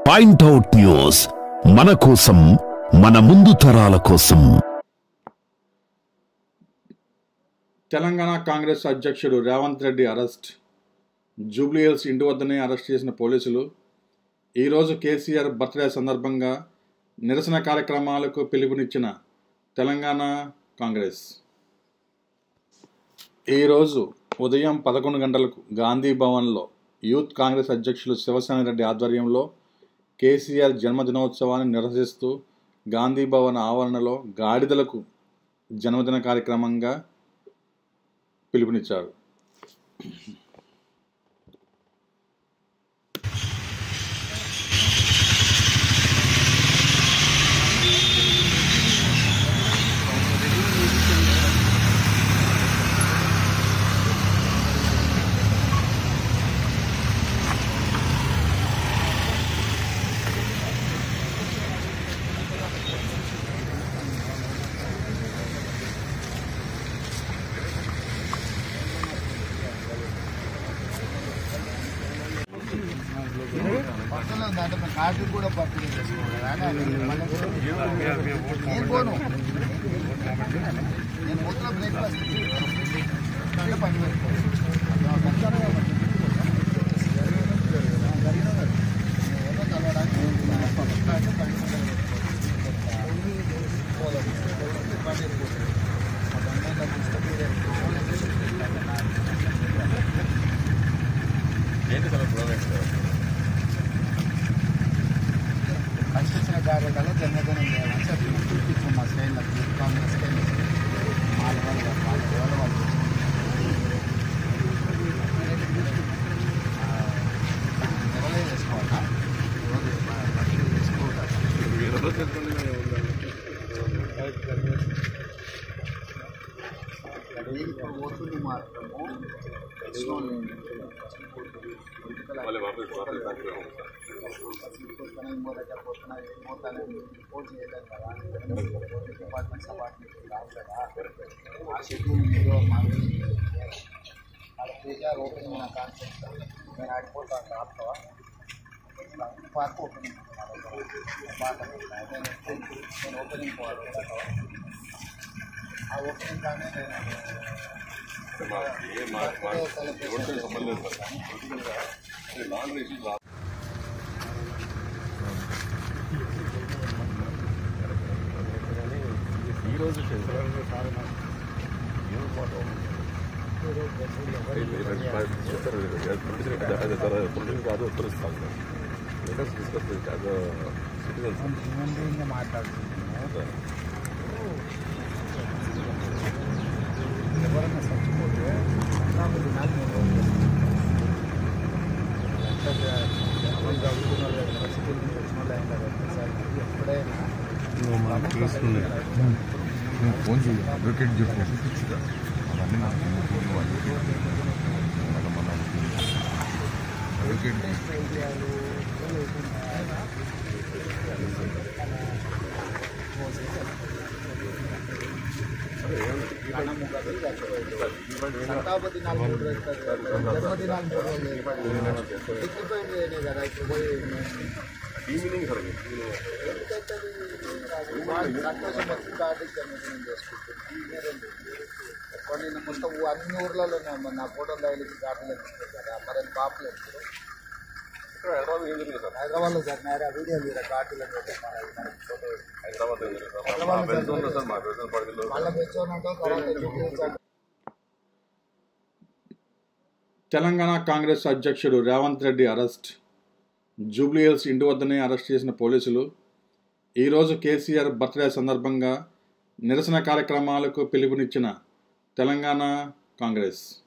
point out news మన కోసం మన ముందు తరాల కోసం తెలంగాణ కాంగ్రెస్ అధ్యక్షుడు రేవంత్ రెడ్డి అరెస్ట్ జూబ్లీహిల్స్ ఇంటి వద్దనే అరెస్ట్ చేసిన పోలీసులు ఈరోజు కేసీఆర్ బర్త్డే సందర్భంగా నిరసన కార్యక్రమాలకు పిలుపునిచ్చిన తెలంగాణ కాంగ్రెస్ ఈరోజు ఉదయం పదకొండు గంటలకు గాంధీ భవన్లో యూత్ కాంగ్రెస్ అధ్యక్షులు శివసేన రెడ్డి ఆధ్వర్యంలో కేసీఆర్ జన్మదినోత్సవాన్ని నిరసిస్తూ గాంధీ భవన్ ఆవరణలో గాడిదలకు జన్మదిన కార్యక్రమంగా పిలుపునిచ్చారు పక్కన దాంట్లో కార్డు కూడా పట్టుకుని చేసుకోవాలి నేను పోను నేను పొద్దున బ్రేక్ఫాస్ట్ అంటే పని కనిపించిన జాగ్రత్తలో జన్మదినం చేయాలని చెప్పి చూపించాం మా స్టైల్లో కాంగ్రెస్ స్టైల్ వాళ్ళ వాళ్ళ వాళ్ళ వాళ్ళ వాళ్ళు ఎవరే చేసుకోవాలా రోజు బట్టలు చేసుకోవాలి ఇప్పుడు పోతుంది మాత్రము డిపార్ట్మెంట్స్ అపార్ట్మెంట్ రావు కదా ఆ షెడ్యూల్ మీరు మాకు పూజ ఓపెన్ అయిన కాన్సెప్ట్ నేను ఆడిపోతాను ఆపుతావా పార్క్ ఓపెనింగ్ నేను ఓపెనింగ్ పోవాలి ఆ ఓపెనింగ్ కానీ నేను మాట్లాడుతున్నాను ఎవరైనా చచ్చిపోతే పద్నాలుగు దినాలు మూడు రోజులు ఎంత ఎవరు చదువుకున్నారు యూనివర్సిటీ నుంచి వచ్చిన వాళ్ళు అయినా సార్ ఎప్పుడైనా ఫోన్ చేయి అడ్వకేట్ చెప్పు అవన్నీ నాకు ఫోన్ అడ్వకేట్ మన మన అడ్వకేట్ సంతాప దినాలు మూడు రోజులు జన్మదినాలు మూడు రోజులు డిగ్నిఫైడ్ చేయలే కదా ఇప్పుడు పోయి సంతోషం వచ్చి కార్డు జన్మదినం చేసుకుంటుంది కొన్ని మొత్తం అన్ని ఊర్లలో నా ఫోటోలు తగిలించి కార్డులు ఇస్తారు కదా మరి అది పాపులర్ హైదరాబాద్లో సార్ నేరా వీడియో మీరు కార్డులు ఫోటో వాళ్ళకి వచ్చానంటే తర్వాత తెలంగాణ కాంగ్రెస్ అధ్యక్షుడు రేవంత్ రెడ్డి అరెస్ట్ జూబ్లీహిల్స్ ఇంటి వద్దనే అరెస్ట్ చేసిన పోలీసులు ఈరోజు కేసీఆర్ బర్త్డే సందర్భంగా నిరసన కార్యక్రమాలకు పిలుపునిచ్చిన తెలంగాణ కాంగ్రెస్